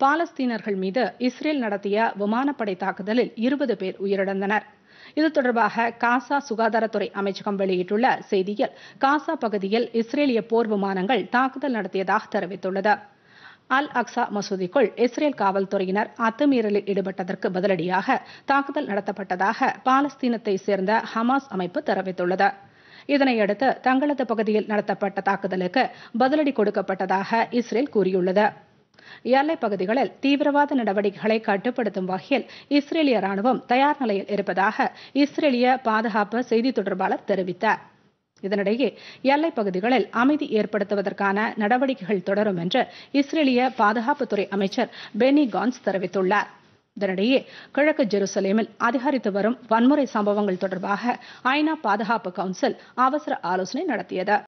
பாலஸ்தீனர்கள் மீது இஸ்ரேல் நடத்திய விமானப்படை தாக்குதலில் இருபது பேர் உயிரிழந்தனர் இது தொடர்பாக காசா சுகாதாரத்துறை அமைச்சகம் வெளியிட்டுள்ள செய்தியில் காசா பகுதியில் இஸ்ரேலிய போர் விமானங்கள் தாக்குதல் நடத்தியதாக தெரிவித்துள்ளது அல் அக்ஸா மசூதிக்குள் இஸ்ரேல் காவல்துறையினர் அத்துமீறலில் ஈடுபட்டதற்கு பதிலடியாக தாக்குதல் நடத்தப்பட்டதாக பாலஸ்தீனத்தை சேர்ந்த ஹமாஸ் அமைப்பு தெரிவித்துள்ளது இதனையடுத்து தங்களது பகுதியில் நடத்தப்பட்ட தாக்குதலுக்கு பதிலடி கொடுக்கப்பட்டதாக இஸ்ரேல் கூறியுள்ளது எல்லைப் பகுதிகளில் தீவிரவாத நடவடிக்கைகளை கட்டுப்படுத்தும் வகையில் இஸ்ரேலிய ராணுவம் தயார் நிலையில் இருப்பதாக இஸ்ரேலிய பாதுகாப்பு செய்தி தொடர்பாளர் தெரிவித்தார் இதனிடையே எல்லைப் பகுதிகளில் அமைதி ஏற்படுத்துவதற்கான நடவடிக்கைகள் தொடரும் என்று இஸ்ரேலிய பாதுகாப்புத்துறை அமைச்சர் பெனி கான்ஸ் தெரிவித்துள்ளார் இதனிடையே கிழக்கு ஜெருசலேமில் அதிகரித்து வரும் வன்முறை சம்பவங்கள் தொடர்பாக ஐநா பாதுகாப்பு கவுன்சில் அவசர ஆலோசனை நடத்தியது